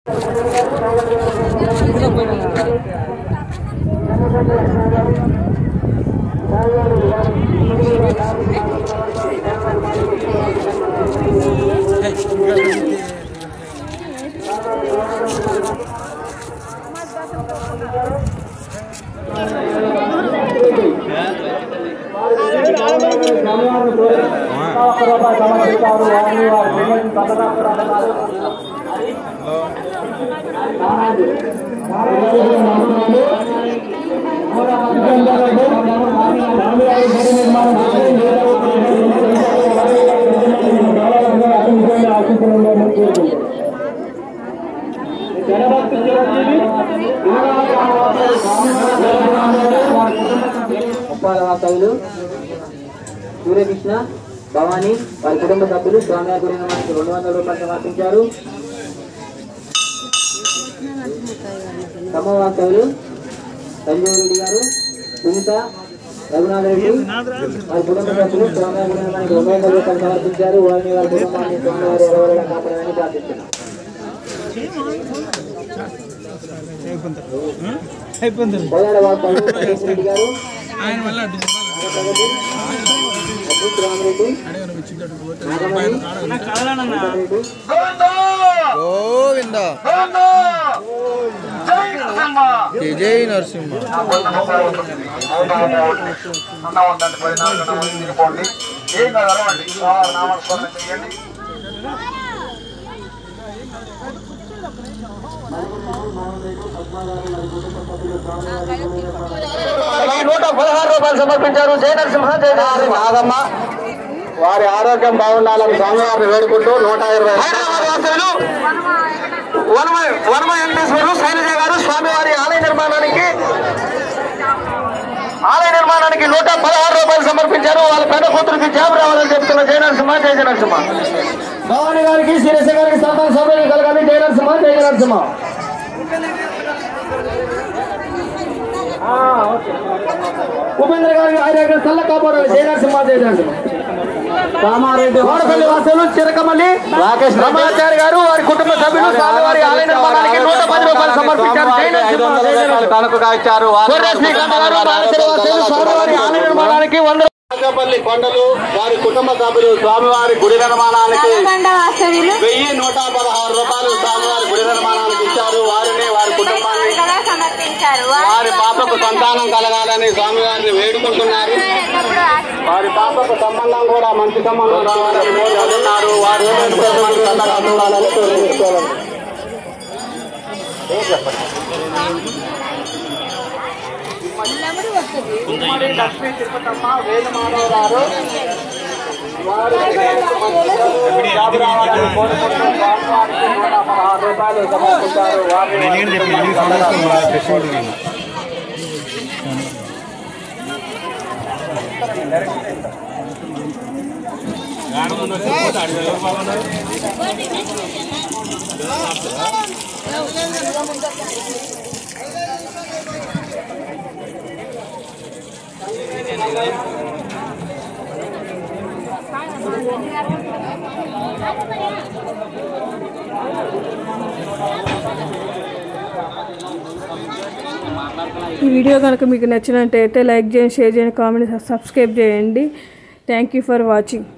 ముప్పాల వాస్తవులు సూర్యకృష్ణ భవానీ వారి కుటుంబ సభ్యులు స్వామివారి గుడి మనకి రెండు వందల రూపాయలు సమర్పించారు ఖమ్మం వాస్తవులు సంజీవ్ రెడ్డి గారు సునీత రఘునాథ్ రెడ్డి వారి కుటుంబ సభ్యులు స్వామివారి గుడి మనకి రెండు వందల రూపాయలు సమర్పించారు వారిని వారి కుటుంబాన్ని స్వామివారి ఎడవరగా కాపాడాలని ప్రార్థిస్తున్నాం కోదాడ వాస్తవులు మహేష్ రెడ్డి గారు ఆయన వల్ల అడ్డు ప్రగతి అద్భుత్ రామరెడ్డి నాగమణి రెడ్డి గోవింద జై జై నరసింహ ఏం కాదు అరవండి నామస్మరణ చేయండి నూట పదహారు రూపాయలు సమర్పించారు జయ నరసింహ జయ నరసింహ నాగమ్మ వారి ఆరోగ్యం బాగుండాలని స్వామివారిని వేడుకుంటూ నూట ఇరవై హైదరాబాద్ వాసులు వనమ వనమ వెంకటేశ్వరులు శైలజ గారు స్వామివారి ఆలయ నిర్మాణానికి ఆలయ నిర్మాణానికి నూట పదహారు రూపాయలు సమర్పించారు వాళ్ళ పెద్ద కూతురికి జాబ్ రావాలని చెప్తున్న జయ నరసింహ జయ జయ నరసింహ భవాని గారికి శ్రీరస గారికి సంతాన సౌకర్యం కలగాలి జయ నరసింహ జయ జయ నరసింహ ఉపేంద్ర గారికి ఆయన చల్ల కాపాడాలి జయ నరసింహ జయ నరసింహ రామారెడ్డి వాడపల్లి వాసులు చిరకమల్లి రాకేష్ రమాచారి గారు వారి కుటుంబ సభ్యులు స్వామివారి ఆలయ నిర్మాణానికి నూట పది రూపాయలు సమర్పించారు జై నరసింహ, జై నరసింహ. కనుకగా ఇచ్చారు గొర్రె శ్రీకాంత్ గారు బాలసరి వాసులు స్వామివారి ఆలయ నిర్మాణానికి వంద రాజపల్లి కొండలు వారి కుటుంబ సభ్యులు స్వామివారి గుడి నిర్మాణానికి వెయ్యి నూట పదహారు రూపాయలు స్వామివారి గుడి నిర్మాణానికి ఇచ్చారు వారిని వారి కుటుంబాన్ని సమర్పించారు వారి పాపకు సంతానం కలగాలని స్వామివారిని వేడుకుంటున్నారు వారి పాపకు సంబంధం కూడా మంచి సంబంధం రావాలని కోరుకుంటున్నారు వారి కుటుంబాన్ని చల్లగా చూడాలని కోరుకుంటున్నారు ఉమ్మడి లక్ష్మీ తిరుపతమ్మ వేణుమాధవరావు వారు జాబు రావాలని కోరుకుంటూ స్వామివారికి నూట పదహారు రూపాయలు సమర్పించారు వారిని చల్లగా ఈ వీడియో కనుక మీకు నచ్చినట్టయితే లైక్ చేయండి షేర్ చేయండి కామెంట్ సబ్స్క్రైబ్ చేయండి థ్యాంక్ యూ ఫర్ వాచింగ్